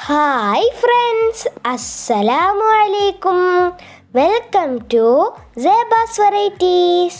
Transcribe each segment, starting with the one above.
hi friends അസ്സലാമു അലൈക്കും welcome to സേബാസ് varieties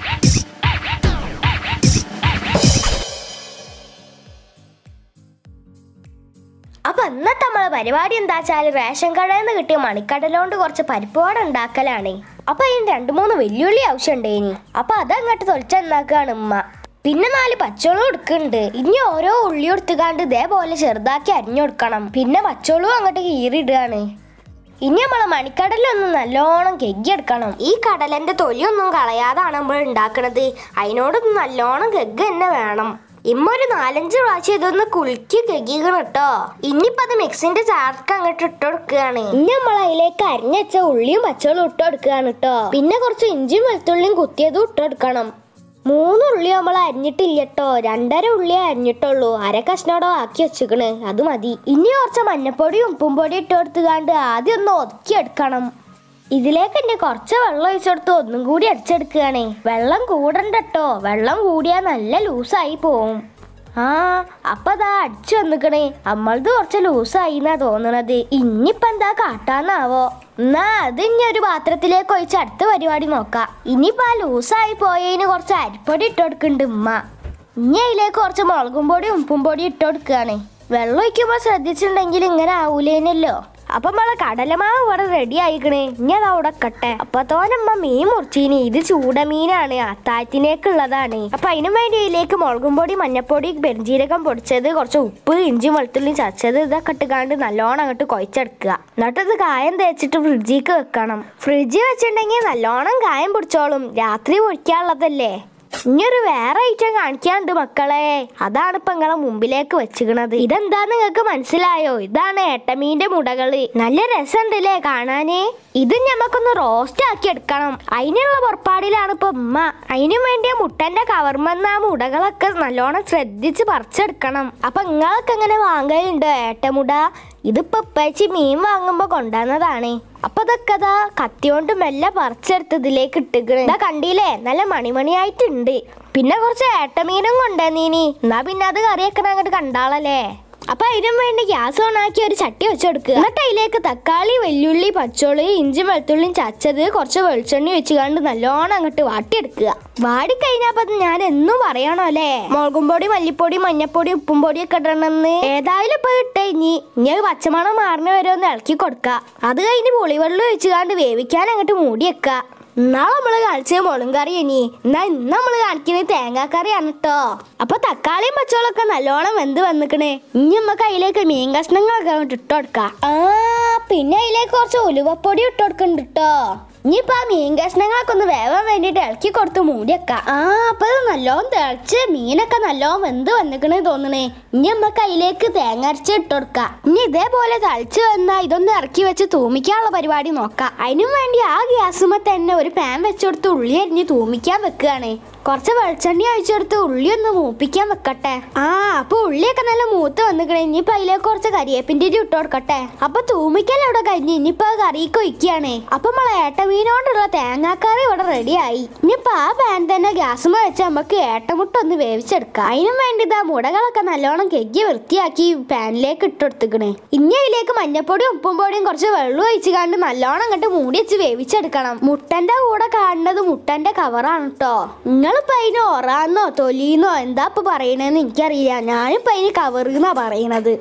അപ്പൊ ഇന്നത്തെ നമ്മളെ പരിപാടി എന്താ വെച്ചാൽ റേഷൻ കടയിൽ നിന്ന് കിട്ടിയ മണിക്കടലോണ്ട് കുറച്ച് പരിപ്പുവട ഉണ്ടാക്കലാണ് അപ്പൊ അതിന് രണ്ടു മൂന്ന് വെല്ലുവിളി ആവശ്യമുണ്ടേനി അപ്പൊ അതങ്ങോട്ട് തൊളിച്ചുണ്ടാക്കുകയാണ് ഉമ്മ പിന്നെ നാല് പച്ചോളും എടുക്കുന്നുണ്ട് ഇനി ഓരോ ഉള്ളി എടുത്തുകാണ്ട് ഇതേപോലെ ചെറുതാക്കി അരിഞ്ഞെടുക്കണം പിന്നെ പച്ചോളും അങ്ങോട്ട് കീറിയിടുകയാണ് ഇനി നമ്മളെ മണിക്കടലൊന്ന് നല്ലോണം കെഗ്ഗെടുക്കണം ഈ കടലന്റെ തൊലിയൊന്നും കളയാതാണ് നമ്മൾ ഉണ്ടാക്കണത് അതിനോടൊന്ന് നല്ലോണം കെഗ് തന്നെ വേണം ഇമ്മ ഒരു നാലഞ്ച് പ്രാവശ്യം ഇതൊന്ന് കുലുക്കി കെഗിക്കണം കേട്ടോ ഇനിയിപ്പോ അത് മിക്സിന്റെ ചാർക്ക് അങ്ങോട്ട് ഇട്ട് കൊടുക്കുകയാണ് ഇനി നമ്മൾ അതിലേക്ക് അരിഞ്ഞച്ച ഉള്ളിയും പച്ചവെള്ളം ഇട്ട് കൊടുക്കുകയാണ് കേട്ടോ പിന്നെ കുറച്ച് ഇഞ്ചിയും വെളുത്തുള്ളിയും കുത്തിയതും ഇട്ട് കൊടുക്കണം മൂന്ന് ഉള്ളി നമ്മൾ അരിഞ്ഞിട്ടില്ല കേട്ടോ രണ്ടര ഉള്ളി അരിഞ്ഞിട്ടുള്ളൂ അര കഷ്ണോടെ ആക്കി വെച്ചിക്കണ് അത് മതി ഇനി കുറച്ച് മഞ്ഞപ്പൊടിയും ഉപ്പും പൊടി ഇട്ട് കൊടുത്തുകാണ്ട് ആദ്യം ഒന്ന് ഒതുക്കി എടുക്കണം ഇതിലേക്ക് എന്നെ കുറച്ച് വെള്ളം ഒഴിച്ചെടുത്ത് ഒന്നും കൂടി അടിച്ചെടുക്കുകയാണേ വെള്ളം കൂടണ്ട കേട്ടോ വെള്ളം കൂടിയാൽ നല്ല ലൂസായി പോവും ആ അപ്പൊ അതാ അടിച്ചു വന്നിക്കണേ നമ്മളത് കുറച്ച് ലൂസായി എന്നാ തോന്നണത് ഇനിയിപ്പൊ എന്താ കാട്ടാന്നാവോ എന്നാ അത് ഇനി ഒരു പാത്രത്തിലേക്ക് ഒഴിച്ച് അടുത്ത പരിപാടി നോക്കാം ഇനിയിപ്പോ ആ ലൂസായി പോയതിന് കുറച്ച് അരിപ്പൊടി ഇട്ട് കൊടുക്കുന്നുണ്ട് ഉമ്മ ഇനി അതിലേക്ക് കുറച്ച് മുളകും പൊടിയും ഉപ്പും പൊടിയും ഇട്ട് കൊടുക്കുകയാണ് വെള്ളം ഒഴിക്കുമ്പോൾ ശ്രദ്ധിച്ചിട്ടുണ്ടെങ്കിൽ ഇങ്ങനെ ആവൂലേനല്ലോ അപ്പൊ നമ്മളെ കടലമാവ് ഇവിടെ റെഡി ആയിക്കണേ ഇനി അത് അവിടെ കട്ടെ അപ്പൊ തോനമ്മ മീൻ മുറിച്ചീനി ഇത് ചൂടമീനാണ് അത്താഴത്തിനേക്കുള്ളതാണ് അപ്പൊ അതിനു വേണ്ടി ഇതിലേക്ക് മുളകും പൊടി മഞ്ഞപ്പൊടി പെരിഞ്ചീരകം പൊടിച്ചത് കുറച്ച് ഉപ്പ് ഇഞ്ചി വെളുത്തുള്ളി ചതച്ചത് ഇതൊക്കെ ഇട്ടുകാണ്ട് നല്ലോണം അങ്ങോട്ട് കുഴച്ചെടുക്കുക എന്നിട്ട് ഇത് കായം തേച്ചിട്ട് ഫ്രിഡ്ജിക്ക് വെക്കണം ഫ്രിഡ്ജിൽ വെച്ചിട്ടുണ്ടെങ്കിൽ നല്ലോണം കായം പിടിച്ചോളും രാത്രി പൊഴിക്കാനുള്ളതല്ലേ ഇനിയൊരു വേറെ ഐറ്റം കാണിക്കാണ്ട് മക്കളെ അതാണ് ഇപ്പൊ നിങ്ങളെ മുമ്പിലേക്ക് വെച്ചിക്കണത് ഇതെന്താ നിങ്ങൾക്ക് മനസ്സിലായോ ഇതാണ് ഏട്ടമീന്റെ മുടകള് നല്ല രസമുണ്ടല്ലേ കാണാന് ഇത് ഞമ്മക്കൊന്ന് റോസ്റ്റ് ആക്കി എടുക്കണം അതിനുള്ള പുറപ്പാടിലാണ് ഇപ്പൊ ഉമ്മ അതിനു വേണ്ടിയ മുട്ടന്റെ കവർമെന്ന ആ മുടകളൊക്കെ നല്ലോണം ശ്രദ്ധിച്ച് പറിച്ചെടുക്കണം അപ്പൊ നിങ്ങളൊക്കെ എങ്ങനെ വാങ്ങലുണ്ടോ ഏട്ടമുട ഇതിപ്പോ ഉപ്പച്ചി മീൻ വാങ്ങുമ്പോ കൊണ്ടുവന്നതാണ് അപ്പൊ ഇതൊക്കെ അതാ കത്തി കൊണ്ട് മെല്ലെ പറിച്ചെടുത്തതിലേക്ക് ഇട്ടിക്കണ് ഇതാ കണ്ടില്ലേ നല്ല മണിമണിയായിട്ടുണ്ട് പിന്നെ കുറച്ച് ഏട്ടമീനും കൊണ്ടുവന്നീനി എന്നാ പിന്നെ അത് കറിയൊക്കെ അങ്ങോട്ട് കണ്ടാളല്ലേ അപ്പൊ അതിനും വേണ്ടി ഗ്യാസ് ഓണാക്കി ഒരു ചട്ടി വെച്ചെടുക്കുക എന്നിട്ട് അതിലേക്ക് തക്കാളി വെല്ലുള്ളി പച്ചോളി ഇഞ്ചി വെളുത്തുള്ളിയും ചച്ചത് കുറച്ച് വെളിച്ചെണ്ണ വെച്ച് കണ്ട് നല്ലോണം അങ്ങോട്ട് വാട്ടിയെടുക്കുക വാടിക്കഴിഞ്ഞപ്പോ അത് ഞാൻ എന്നും പറയണോ അല്ലേ മുളകും പൊടി മല്ലിപ്പൊടി മഞ്ഞപ്പൊടി ഉപ്പും പൊടി ഒക്കെ ഇടണമെന്ന് ഏതായാലും ഇപ്പൊ ഇട്ടേ ഇനി ഇനി അത് പച്ചമണം മാറിന വരെ ഒന്ന് ഇളക്കി കൊടുക്കുക അത് കഴിഞ്ഞ് പുളിവെള്ളം ഒഴിച്ച് കണ്ട് വേവിക്കാൻ അങ്ങോട്ട് മൂടി വെക്കുക എന്നാ നമ്മള് കാണിച്ചത് മുളകും കറി ഇനി എന്നാ ഇന്ന് നമ്മള് കാണിക്കുന്നത് തേങ്ങാക്കറിയാണ് കേട്ടോ അപ്പൊ തക്കാളിയും പച്ചവളൊക്കെ നല്ലോണം വെന്ത് വന്നിക്കണേ ഇനി നമുക്ക് അതിലേക്ക് മീൻ കഷ്ണങ്ങളൊക്കെ അങ്ങോട്ട് ഇട്ട് കൊടുക്കാം ആ പിന്നെ അതിലേക്ക് കുറച്ച് ഉലുവപ്പൊടി ഇട്ട് കൊടുക്കുന്നുണ്ട് കേട്ടോ ഇനിയിപ്പോ ആ മീൻ കഷ്ണങ്ങളൊക്കെ ഒന്ന് വേവാൻ വേണ്ടിട്ട് ഇളക്കി കൊടുത്ത് മൂടിയേക്കാം ആ അപ്പൊ ഇത് നല്ലോണം തിളച്ച് മീനൊക്കെ നല്ലോണം വെന്ത് വന്നിക്കണേ തോന്നണേ ഇനി നമുക്ക് അതിലേക്ക് തേങ്ങ അരച്ച് ഇട്ട് കൊടുക്കാം ഇനി ഇതേപോലെ തളിച്ച് വന്നാ ഇതൊന്ന് ഇറക്കി വെച്ച് തൂമിക്കാനുള്ള പരിപാടി നോക്കാം അതിനും വേണ്ടി ആ ഗ്യാസുമ്മ തന്നെ ഒരു പാൻ വെച്ചെടുത്ത് ഉള്ളി അരിഞ്ഞ് തൂമിക്കാൻ വെക്കുകയാണ് കുറച്ച് വെളിച്ചെണ്ണ ഒഴിച്ചെടുത്ത് ഉള്ളി ഒന്ന് മൂപ്പിക്കാൻ വെക്കട്ടെ ആ അപ്പൊ ഉള്ളിയൊക്കെ നല്ല മൂത്ത് വന്നിക്കണേ ഇനിയിപ്പോ അതിലേക്ക് കുറച്ച് കരിയേപ്പിന്റെ ഇട്ട് കൊടുക്കട്ടെ അപ്പൊ തൂമിക്കൽ ഇവിടെ കഴിഞ്ഞ് ഇനിയിപ്പോ അത് കറിക്ക് ഒഴിക്കുകയാണ് അപ്പൊ നമ്മളെ ഏട്ടമീനോണ്ടുള്ള തേങ്ങാക്കറി ഇവിടെ റെഡിയായി ഇനിയിപ്പോ ആ പാൻ തന്നെ ഗ്യാസുമ്മ വെച്ച് നമുക്ക് ഏട്ടമുട്ട ഒന്ന് വേവിച്ചെടുക്കാം അതിനും വേണ്ടി ഇതാ മുടകളൊക്കെ നല്ലോണം കെക്കി വൃത്തിയാക്കി പാനിലേക്ക് ഇട്ടെടുത്തിക്കണേ ഇനി അതിലേക്ക് മഞ്ഞപ്പൊടിയും ഉപ്പും പൊടിയും കുറച്ച് വെള്ളം ഒഴിച്ച് കണ്ട് നല്ലോണം അങ്ങോട്ട് മൂടി വെച്ച് വേവിച്ചെടുക്കണം മുട്ടന്റെ കൂടെ കാണുന്നത് മുട്ടന്റെ കവറാണ് കേട്ടോ നിങ്ങളിപ്പോ അതിന് ഒറാന്നോ തൊലീന്നോ എന്താ ഇപ്പൊ പറയണേന്ന് എനിക്കറിയില്ല ഞാനിപ്പോ അതിന് കവറെന്നാ പറയണത്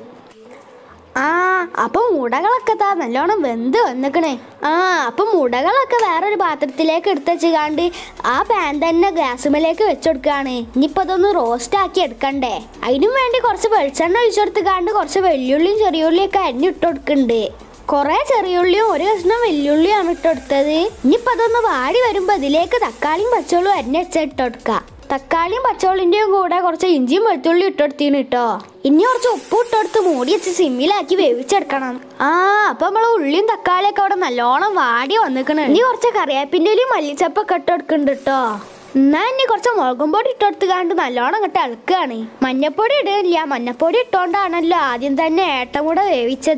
ആ അപ്പൊ മുടകളൊക്കെ താ നല്ലോണം വെന്ത് വന്നിക്കണേ ആ അപ്പൊ മുടകളൊക്കെ വേറൊരു പാത്രത്തിലേക്ക് എടുത്തുവെച്ചുകാണ്ട് ആ പാൻ തന്നെ ഗ്യാസുമലേക്ക് വെച്ചെടുക്കുകയാണ് ഇനിയിപ്പോ അതൊന്ന് റോസ്റ്റ് ആക്കി എടുക്കണ്ടേ അതിനും വേണ്ടി കുറച്ച് വെളിച്ചെണ്ണ ഒഴിച്ചെടുത്തുകാണ്ട് കുറച്ച് വെള്ളുള്ളിയും ചെറിയുള്ളിയും ഒക്കെ അരിഞ്ഞിട്ട് കൊടുക്കുന്നുണ്ട് കുറെ ചെറിയുള്ളിയും ഒരു കഷ്ണം വെല്ലുള്ളിയാണ് ഇട്ടെടുത്തത് ഇനിയിപ്പോ അതൊന്ന് വാടി വരുമ്പോ ഇതിലേക്ക് തക്കാളിയും പച്ചവെള്ളം അരിഞ്ഞ് വെച്ചിട്ട് കൊടുക്കാം തക്കാളിയും പച്ചവെള്ളിന്റെയും കൂടെ കുറച്ച് ഇഞ്ചിയും വെളുത്തുള്ളി ഇട്ടെടുത്തിന് കേട്ടോ ഇനി കുറച്ച് ഉപ്പ് ഇട്ടെടുത്ത് മൂടി വെച്ച് സിമ്മിലാക്കി വേവിച്ചെടുക്കണം ആ അപ്പൊ നമ്മള് ഉള്ളിയും തക്കാളിയൊക്കെ അവിടെ നല്ലോണം വാടി വന്നിക്കണ് ഇനി കുറച്ച് കറിവേപ്പിന്റെ മല്ലിച്ചപ്പൊക്കെ ഇട്ടെടുക്കുന്നുണ്ട് കേട്ടോ എന്നാ ഇനി കുറച്ച് മുളകും പൊടി ഇട്ടെടുത്ത് കാണ്ട് നല്ലോണം അങ്ങോട്ട് ഇളക്കുകയാണ് മഞ്ഞപ്പൊടി ഇടില്ല മഞ്ഞപ്പൊടി ഇട്ടോണ്ടാണല്ലോ ആദ്യം തന്നെ ഏട്ടം കൂടെ വേവിച്ചത്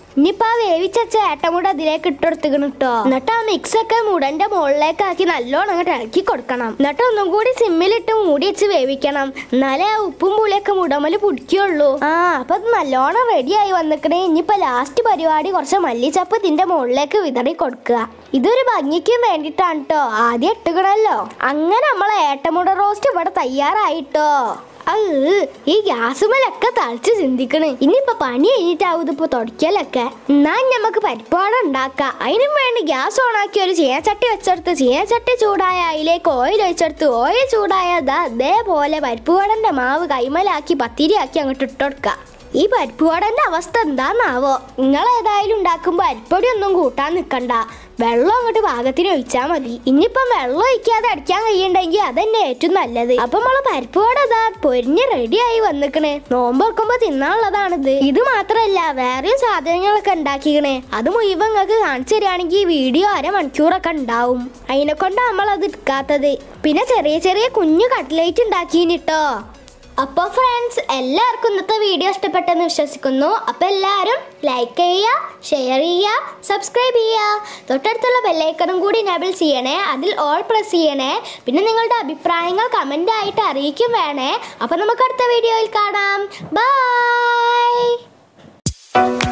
ഇനിയിപ്പോ ആ വേവിച്ച ഏട്ടം കൂടെ അതിലേക്ക് ഇട്ടെടുത്തിക്കണം കേട്ടോ എന്നിട്ട് ആ മിക്സ് ഒക്കെ മുടന്റെ മുകളിലേക്ക് ആക്കി നല്ലോണം അങ്ങോട്ട് ഇളക്കി കൊടുക്കണം എന്നിട്ട് ഒന്നും കൂടി സിമ്മിലിട്ട് മൂടി വെച്ച് വേവിക്കണം എന്നാലേ ആ ഉപ്പും പുളിയൊക്കെ മുടമല് പിടിക്കുള്ളൂ ആ അപ്പൊ അത് നല്ലോണം റെഡി ആയി വന്നിക്കണേ ഇനിയിപ്പോ ലാസ്റ്റ് പരിപാടി കുറച്ച് മല്ലിച്ചപ്പ് ഇതിന്റെ മുകളിലേക്ക് വിതറി കൊടുക്കുക ഇതൊരു ഭംഗിക്കും വേണ്ടിട്ടാണ് കേട്ടോ ആദ്യം ഇട്ടുകണല്ലോ അങ്ങനെ നമ്മളെ ഏട്ടമുട റോസ്റ്റ് ഇവിടെ തയ്യാറായിട്ടോ അത് ഈ ഗ്യാസുമലൊക്കെ തളിച്ച് ചിന്തിക്കണ് ഇനിയിപ്പൊ പണി കഴിഞ്ഞിട്ടാവും ഇതിപ്പോ തുടക്കലൊക്കെ എന്നാ നമുക്ക് പരിപ്പാട ഉണ്ടാക്കാം അതിനും വേണ്ടി ഗ്യാസ് ഓണാക്കി ഒരു ചീനച്ചട്ടി വെച്ചെടുത്ത് ചീനച്ചട്ടി ചൂടായ അതിലേക്ക് ഓയിൽ ഒഴിച്ചെടുത്ത് ഓയിൽ ചൂടായ ദാ അതേപോലെ പരിപ്പുവടന്റെ മാവ് കൈമലാക്കി പത്തിരിയാക്കി അങ്ങോട്ട് ഇട്ടുകൊടുക്കുക ഈ പരിപ്പുവടന്റെ അവസ്ഥ എന്താന്നാവോ നിങ്ങൾ ഏതായാലും ഉണ്ടാക്കുമ്പോൾ അരിപ്പൊടി ഒന്നും കൂട്ടാൻ നിൽക്കണ്ട വെള്ളം അങ്ങോട്ട് പാകത്തിന് ഒഴിച്ചാൽ മതി ഇനിയിപ്പം വെള്ളം ഒഴിക്കാതെ അടിക്കാൻ കഴിയുണ്ടെങ്കിൽ അതന്നെ ഏറ്റവും നല്ലത് അപ്പൊ നമ്മളെ പരിപ്പുവട ഇതാ പൊരിഞ്ഞ് റെഡിയായി വന്നിക്കണേ നോമ്പ് വെക്കുമ്പോ തിന്നാനുള്ളതാണിത് ഇത് മാത്രല്ല വേറെയും സാധനങ്ങളൊക്കെ ഉണ്ടാക്കിക്കണേ അത് മുഴുവൻ നിങ്ങൾക്ക് കാണിച്ചു തരികയാണെങ്കിൽ വീഡിയോ അരമണിക്കൂറൊക്കെ ഉണ്ടാവും അതിനെ കൊണ്ട് നമ്മളത് എടുക്കാത്തത് പിന്നെ ചെറിയ ചെറിയ കുഞ്ഞു കട്ട്ലേറ്റ് ഉണ്ടാക്കിട്ടോ അപ്പോൾ ഫ്രണ്ട്സ് എല്ലാവർക്കും ഇന്നത്തെ വീഡിയോ ഇഷ്ടപ്പെട്ടെന്ന് വിശ്വസിക്കുന്നു അപ്പോൾ എല്ലാവരും ലൈക്ക് ചെയ്യുക ഷെയർ ചെയ്യുക സബ്സ്ക്രൈബ് ചെയ്യുക തൊട്ടടുത്തുള്ള ബെല്ലൈക്കണും കൂടി എനേബിൾ ചെയ്യണേ അതിൽ ഓൾ പ്രസ് ചെയ്യണേ പിന്നെ നിങ്ങളുടെ അഭിപ്രായങ്ങൾ കമൻ്റ് ആയിട്ട് അറിയിക്കും വേണേ അപ്പോൾ നമുക്ക് അടുത്ത വീഡിയോയിൽ കാണാം ബൈ